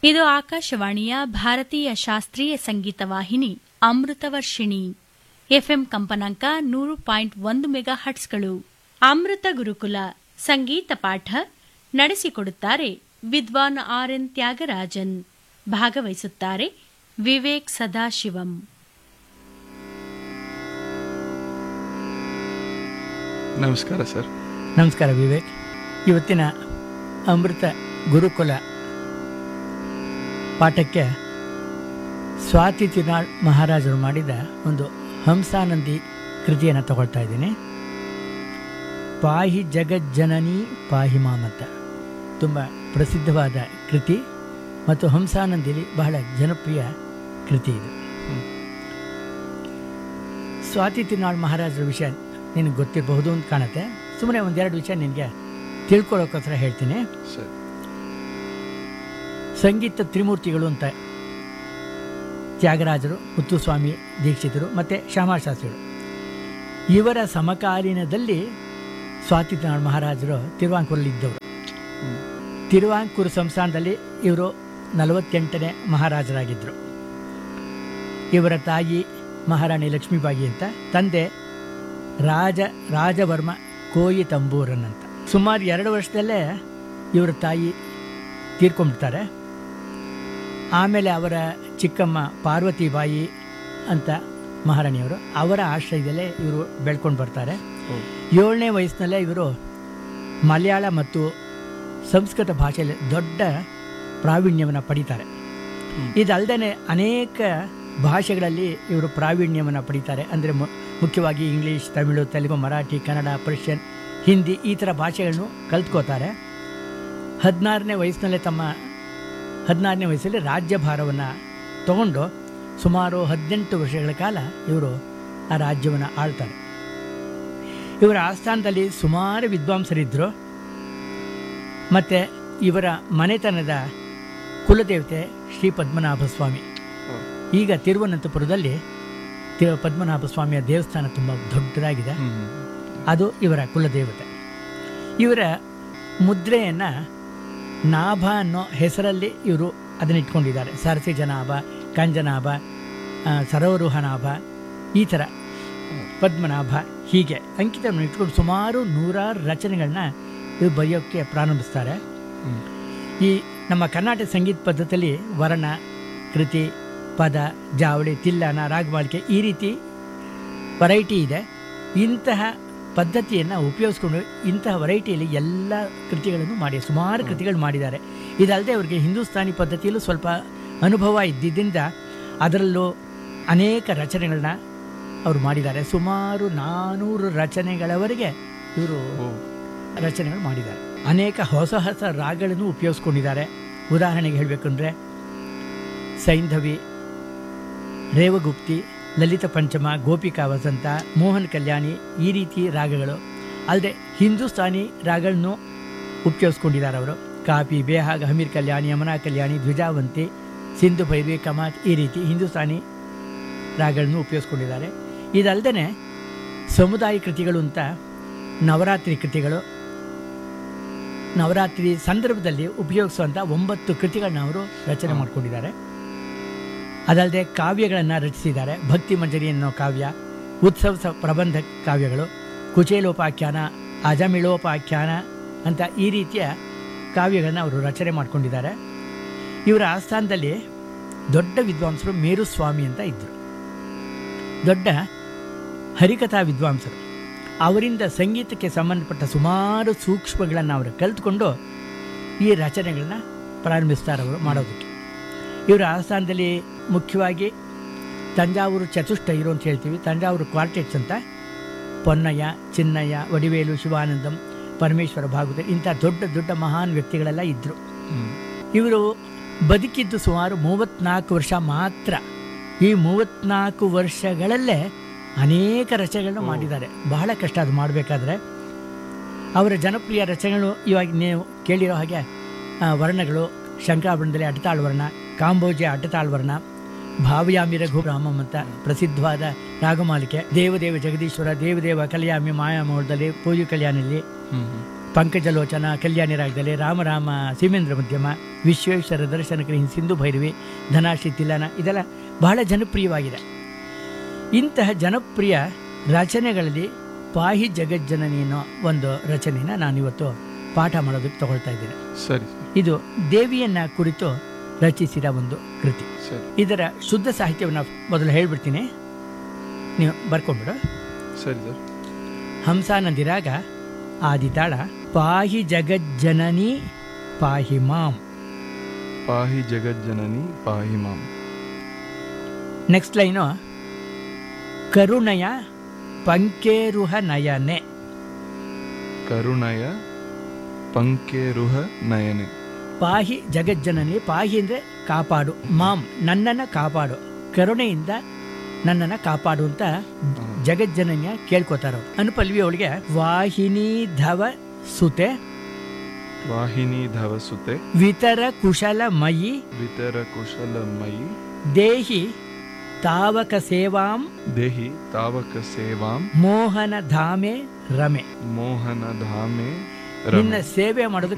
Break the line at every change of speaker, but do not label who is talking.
ಇದು ಆಕಾಶವಾಣಿಯ ಭಾರತೀಯ ಶಾಸ್ತ್ರೀಯ ಸಂಗೀತ ವಾಹಿನಿ ಅಮೃತವರ್ಷಿಣಿ ಎಫ್ಎಂ ಕಂಪನಾಂಕ ನೂರು ಪಾಯಿಂಟ್ ಒಂದು ಮೆಗಾ ಹಟ್ಸ್ಗಳು ಅಮೃತ ಗುರುಕುಲ ಸಂಗೀತ ಪಾಠ ನಡೆಸಿಕೊಡುತ್ತಾರೆ ವಿದ್ವಾನ್ ಆರ್ ಎನ್ ತ್ಯಾಗರಾಜನ್ ಭಾಗವಹಿಸುತ್ತಾರೆ ವಿವೇಕ್ ಸದಾಶಿವಂ
ನಮಸ್ಕಾರ ಸರ್
ನಮಸ್ಕಾರ ವಿವೇಕ್ ಇವತ್ತಿನ ಅಮೃತ ಗುರುಕುಲ ಪಾಠಕ್ಕೆ ಸ್ವಾತಿ ತಿರುನಾಳ್ ಮಹಾರಾಜರು ಮಾಡಿದ ಒಂದು ಹಂಸಾನಂದಿ ಕೃತಿಯನ್ನು ತಗೊಳ್ತಾ ಇದ್ದೀನಿ ಪಾಹಿ ಜಗಜ್ಜನನಿ ಪಾಹಿ ಮಾಮತ ತುಂಬ ಪ್ರಸಿದ್ಧವಾದ ಕೃತಿ ಮತ್ತು ಹಂಸಾನಂದಿಲಿ ಬಹಳ ಜನಪ್ರಿಯ ಕೃತಿ ಇದು ಸ್ವಾತಿ ತಿರುನಾಳ್ ಮಹಾರಾಜರ ವಿಷಯ ನಿನಗೆ ಗೊತ್ತಿರಬಹುದು ಅಂತ ಕಾಣುತ್ತೆ ಸುಮ್ಮನೆ ಒಂದೆರಡು ವಿಷಯ ನಿನಗೆ ತಿಳ್ಕೊಳ್ಳೋಕ್ಕೋಸ್ಕರ ಹೇಳ್ತೀನಿ
ಸರ್
ಸಂಗೀತ ತ್ರಿಮೂರ್ತಿಗಳು ಅಂತ ತ್ಯಾಗರಾಜರು ಮುತ್ತುಸ್ವಾಮಿ ದೀಕ್ಷಿತರು ಮತ್ತು ಶ್ಯಾಮಾಶಾಸ್ತ್ರಿಗಳು ಇವರ ಸಮಕಾಲೀನದಲ್ಲಿ ಸ್ವಾತಿ ತಿರುನಾಳ್ ಮಹಾರಾಜರು ತಿರುವಾಂಕೂರಲ್ಲಿ ಇದ್ದವರು ತಿರುವಾಂಕೂರು ಸಂಸ್ಥಾನದಲ್ಲಿ ಇವರು ನಲವತ್ತೆಂಟನೇ ಮಹಾರಾಜರಾಗಿದ್ದರು ಇವರ ತಾಯಿ ಮಹಾರಾಣಿ ಲಕ್ಷ್ಮೀಬಾಯಿ ಅಂತ ತಂದೆ ರಾಜ ರಾಜವರ್ಮ ಕೋಯಿ ತಂಬೂರನ್ ಅಂತ ಸುಮಾರು ಎರಡು ವರ್ಷದಲ್ಲೇ ಇವರ ತಾಯಿ ತೀರ್ಕೊಂಡ್ಬಿಡ್ತಾರೆ ಆಮೇಲೆ ಅವರ ಚಿಕ್ಕಮ್ಮ ಪಾರ್ವತಿಬಾಯಿ ಅಂತ ಮಹಾರಾಣಿಯವರು ಅವರ ಆಶ್ರಯದಲ್ಲೇ ಇವರು ಬೆಳ್ಕೊಂಡು ಬರ್ತಾರೆ ಏಳನೇ ವಯಸ್ಸಿನಲ್ಲೇ ಇವರು ಮಲಯಾಳ ಮತ್ತು ಸಂಸ್ಕೃತ ಭಾಷೆಯಲ್ಲಿ ದೊಡ್ಡ ಪ್ರಾವೀಣ್ಯವನ್ನು ಪಡಿತಾರೆ ಇದಲ್ಲದೆ ಅನೇಕ ಭಾಷೆಗಳಲ್ಲಿ ಇವರು ಪ್ರಾವೀಣ್ಯವನ್ನು ಪಡಿತಾರೆ ಅಂದರೆ ಮು- ಮುಖ್ಯವಾಗಿ ಇಂಗ್ಲೀಷ್ ತಮಿಳು ತೆಲುಗು ಮರಾಠಿ ಕನ್ನಡ ಪರ್ಷಿಯನ್ ಹಿಂದಿ ಈ ಥರ ಭಾಷೆಗಳನ್ನು ಕಲ್ತ್ಕೋತಾರೆ ಹದಿನಾರನೇ ವಯಸ್ಸಿನಲ್ಲೇ ತಮ್ಮ ಹದಿನಾರನೇ ವಯಸ್ಸಲ್ಲಿ ರಾಜ್ಯಭಾರವನ್ನು ತಗೊಂಡು ಸುಮಾರು ಹದಿನೆಂಟು ವರ್ಷಗಳ ಕಾಲ ಇವರು ಆ ರಾಜ್ಯವನ್ನು ಆಳ್ತಾರೆ ಇವರ ಆಸ್ಥಾನದಲ್ಲಿ ಸುಮಾರು ವಿದ್ವಾಂಸರಿದ್ದರು ಮತ್ತು ಇವರ ಮನೆತನದ ಕುಲದೇವತೆ ಶ್ರೀ ಪದ್ಮನಾಭ ಸ್ವಾಮಿ ಈಗ ತಿರುವನಂತಪುರದಲ್ಲಿ ತಿ- ಪದ್ಮನಾಭ ಸ್ವಾಮಿಯ ದೇವಸ್ಥಾನ ತುಂಬ ದೊಡ್ಡದಾಗಿದೆ ಅದು ಇವರ ಕುಲದೇವತೆ ಇವರ ಮುದ್ರೆಯನ್ನು ನಾಭ ಅನ್ನೋ ಹೆಸರಲ್ಲಿ ಇವರು ಅದನ್ನ ಇಟ್ಕೊಂಡಿದ್ದಾರೆ ಸರಸಿ ಜನಾಭ ಕಂಜನಾಭ ಆ, ಸರೋರುಹನಾಭ ಈ ಥರ ಪದ್ಮನಾಭ ಹೀಗೆ ಅಂಕಿತವನ್ನು ಇಟ್ಕೊಂಡು ಸುಮಾರು ನೂರಾರು ರಚನೆಗಳನ್ನ ಇವರು ಬರೆಯೋಕ್ಕೆ ಪ್ರಾರಂಭಿಸ್ತಾರೆ ಈ ನಮ್ಮ ಕರ್ನಾಟಕ ಸಂಗೀತ ಪದ್ಧತಿಯಲ್ಲಿ ವರ್ಣ ಕೃತಿ ಪದ ಜಾವಳಿ ತಿಲ್ಲನ ರಾಗಮಾಲಿಕೆ ಈ ರೀತಿ ವೆರೈಟಿ ಇದೆ ಇಂತಹ ಪದ್ಧತಿಯನ್ನು ಉಪಯೋಗಿಸ್ಕೊಂಡು ಇಂತಹ ವೆರೈಟಿಯಲ್ಲಿ ಎಲ್ಲ ಕೃತಿಗಳನ್ನು ಮಾಡಿ ಸುಮಾರು ಕೃತಿಗಳು ಮಾಡಿದ್ದಾರೆ ಇದಲ್ಲದೆ ಅವರಿಗೆ ಹಿಂದೂಸ್ತಾನಿ ಪದ್ಧತಿಯಲ್ಲೂ ಸ್ವಲ್ಪ ಅನುಭವ ಇದ್ದಿದ್ದರಿಂದ ಅದರಲ್ಲೂ ಅನೇಕ ರಚನೆಗಳನ್ನ ಅವರು ಮಾಡಿದ್ದಾರೆ ಸುಮಾರು ನಾನೂರು ರಚನೆಗಳವರೆಗೆ ಇವರು ರಚನೆಗಳು ಮಾಡಿದ್ದಾರೆ ಅನೇಕ ಹೊಸ ಹೊಸ ರಾಗಗಳನ್ನು ಉಪಯೋಗಿಸ್ಕೊಂಡಿದ್ದಾರೆ ಉದಾಹರಣೆಗೆ ಹೇಳಬೇಕಂದ್ರೆ ಸೈಂಧವಿ ರೇವಗುಪ್ತಿ ಲಲಿತ ಪಂಚಮ ಗೋಪಿಕಾ ವಸಂತ ಮೋಹನ್ ಕಲ್ಯಾಣಿ ಈ ರೀತಿ ರಾಗಗಳು ಅಲ್ಲದೆ ಹಿಂದೂಸ್ತಾನಿ ರಾಗಗಳನ್ನು ಉಪಯೋಗಿಸ್ಕೊಂಡಿದ್ದಾರೆ ಅವರು ಕಾಪಿ ಬೇಹಾಗ ಹಮೀರ್ ಕಲ್ಯಾಣಿ ಯಮುನಾ ಕಲ್ಯಾಣಿ ಧ್ವಜಾವಂತಿ ಸಿಂಧು ಭೈರವಿ ಕಮಾತ್ ಈ ರೀತಿ ಹಿಂದೂಸ್ತಾನಿ ರಾಗಗಳನ್ನು ಉಪಯೋಗಿಸ್ಕೊಂಡಿದ್ದಾರೆ ಇದಲ್ಲದೆ ಸಮುದಾಯ ಕೃತಿಗಳು ಅಂತ ನವರಾತ್ರಿ ಕೃತಿಗಳು ನವರಾತ್ರಿ ಸಂದರ್ಭದಲ್ಲಿ ಉಪಯೋಗಿಸುವಂಥ ಒಂಬತ್ತು ಕೃತಿಗಳನ್ನ ಅವರು ರಚನೆ ಮಾಡಿಕೊಂಡಿದ್ದಾರೆ ಅದಲ್ಲದೆ ಕಾವ್ಯಗಳನ್ನು ರಚಿಸಿದ್ದಾರೆ ಭಕ್ತಿ ಮಂಜರಿ ಅನ್ನೋ ಕಾವ್ಯ ಉತ್ಸವ ಸ- ಪ್ರಬಂಧ ಕಾವ್ಯಗಳು ಕುಚೇಲೋಪಾಖ್ಯಾನ ಅಜಮಿಳೋಪಾಖ್ಯಾನ ಅಂತ ಈ ರೀತಿಯ ಕಾವ್ಯಗಳನ್ನು ಅವರು ರಚನೆ ಮಾಡಿಕೊಂಡಿದ್ದಾರೆ ಇವರ ಆಸ್ಥಾನದಲ್ಲಿ ದೊಡ್ಡ ವಿದ್ವಾಂಸರು ಮೇರುಸ್ವಾಮಿ ಅಂತ ಇದ್ದರು ದೊಡ್ಡ ಹರಿಕಥಾ ವಿದ್ವಾಂಸರು ಅವರಿಂದ ಸಂಗೀತಕ್ಕೆ ಸಂಬಂಧಪಟ್ಟ ಸುಮಾರು ಸೂಕ್ಷ್ಮಗಳನ್ನು ಅವರು ಕಲಿತ್ಕೊಂಡು ಈ ರಚನೆಗಳನ್ನ ಪ್ರಾರಂಭಿಸ್ತಾರೆ ಅವರು ಮಾಡೋದಕ್ಕೆ ಇವರ ಆಸ್ಥಾನದಲ್ಲಿ ಮುಖ್ಯವಾಗಿ ತಂಜಾವೂರು ಚತುಷ್ಟೈರು ಅಂತ ಹೇಳ್ತೀವಿ ತಂಜಾವೂರು ಕ್ವಾರ್ಟೆಟ್ಸ್ ಅಂತ ಪೊನ್ನಯ್ಯ ಚಿನ್ನಯ್ಯ ವಡಿವೇಲು ಶಿವಾನಂದಂ ಪರಮೇಶ್ವರ ಭಾಗವತ ಇಂಥ ದೊಡ್ಡ ದೊಡ್ಡ ಮಹಾನ್ ವ್ಯಕ್ತಿಗಳೆಲ್ಲ ಇದ್ದರು ಇವರು ಬದುಕಿದ್ದು ಸುಮಾರು ಮೂವತ್ನಾಲ್ಕು ವರ್ಷ ಮಾತ್ರ ಈ ಮೂವತ್ನಾಲ್ಕು ವರ್ಷಗಳಲ್ಲೇ ಅನೇಕ ರಚನೆಗಳನ್ನು ಮಾಡಿದ್ದಾರೆ ಬಹಳ ಕಷ್ಟ ಅದು ಮಾಡಬೇಕಾದ್ರೆ ಅವರ ಜನಪ್ರಿಯ ರಚನೆಗಳು ಇವಾಗ ನೀವು ಕೇಳಿರೋ ಹಾಗೆ ಆ, ವರ್ಣಗಳು ಶಂಕರಾಭರಣದಲ್ಲಿ ಅಟತಾಳ್ ವರ್ಣ ಕಾಂಬೋಜೆ ಅಟತಾಳ್ ವರ್ಣ ಭಾವಯಾಮಿ ರಘುರಾಮಂ ಅಂತ ಪ್ರಸಿದ್ಧವಾದ ರಾಗಮಾಲಿಕೆ ದೇವದೇವ ಜಗದೀಶ್ವರ ದೇವದೇವ ಕಲ್ಯಾಮಿ ಮಾಯಾಮೋಳದಲ್ಲಿ ಪೂಜು ಕಲ್ಯಾಣಲ್ಲಿ ಪಂಕಜಲೋಚನ ಕಲ್ಯಾಣಿ ರಾಗದಲ್ಲಿ ರಾಮರಾಮ ಸೀಮೇಂದ್ರ ಮಧ್ಯಮ ವಿಶ್ವೇಶ್ವರ ದರ್ಶನ ಕ್ರೀನ್ ಸಿಂಧು ಭೈರವಿ ಧನಾಶಿ ತಿಲನ ಇದೆಲ್ಲ ಬಹಳ ಜನಪ್ರಿಯವಾಗಿದೆ ಇಂತಹ ಜನಪ್ರಿಯ ರಚನೆಗಳಲ್ಲಿ ಪಾಹಿ ಜಗಜ್ಜನನಿ ಅನ್ನೋ ಒಂದು ರಚನೆಯನ್ನು ನಾನಿವತ್ತು ಪಾಠ ಮಾಡೋದಕ್ಕೆ ತಗೊಳ್ತಾ ಇದ್ದೇನೆ
ಸರಿ ಸರ್
ಇದು ದೇವಿಯನ್ನ ಕುರಿತು ರಚಿಸಿದ ಒಂದು ಕೃತಿ
ಸರಿ
ಇದರ ಶುದ್ಧ ಸಾಹಿತ್ಯವನ್ನು ಮೊದಲು ಹೇಳ್ಬಿಡ್ತೀನಿ ನೀವು ಬರ್ಕೊಂಬಿಡು
ಸರಿ ಸರ್
ಹಂಸಾನಂದಿರಾಗ ಆದಿತಾಳ ಪಾಹಿ ಜಗಜ್ಜನನಿ ಪಾಹಿ ಮಾಂ
ಪಾಹಿ ಜಗಜ್ಜನನಿ ಪಾಹಿ ಮಾಂ
ನೆಕ್ಸ್ಟ್ ಲೈನು ಕರುಣಯ ಪಂಕೇರುಹ ನಯನೆ
ಕರುಣಯ ಪಂಕೇರುಹ ನಯನೆ
ಪಾಹಿ ಜಗಜ್ಜನನಿ ಪಾಹಿ ಅಂದರೆ ಕಾಪಾಡು ಮಾಂ ನನ್ನನ್ನು ಕಾಪಾಡು ಕರುಣೆಯಿಂದ ನನ್ನನ್ನು ಕಾಪಾಡು ಅಂತ ಜಗಜ್ಜನನಿಯ ಕೇಳ್ಕೊತಾರ ಅನುಪಲ್ವಿ ಅವಳಿಗೆ ವಾಹಿನಿ ಧವ ಸುತೆ
ವಾಹಿನಿ ಧವಸುತೆ
ವಿತರ ಕುಶಲ ಮಯಿ
ವಿತರ ಕುಶಲಮಯಿ
ದೇಹಿ ತಾವಕ ಸೇವಾಂ
ದೇಹಿ ತಾವಕ ಸೇವಾಂ
ಮೋಹನ ಧಾಮೆ ರಮೆ
ಮೋಹನ ಧಾಮೆ
ನಿನ್ನ
ರಮೆ
ಸೇವೆ ಮಾಡೋದಕ್ಕೆ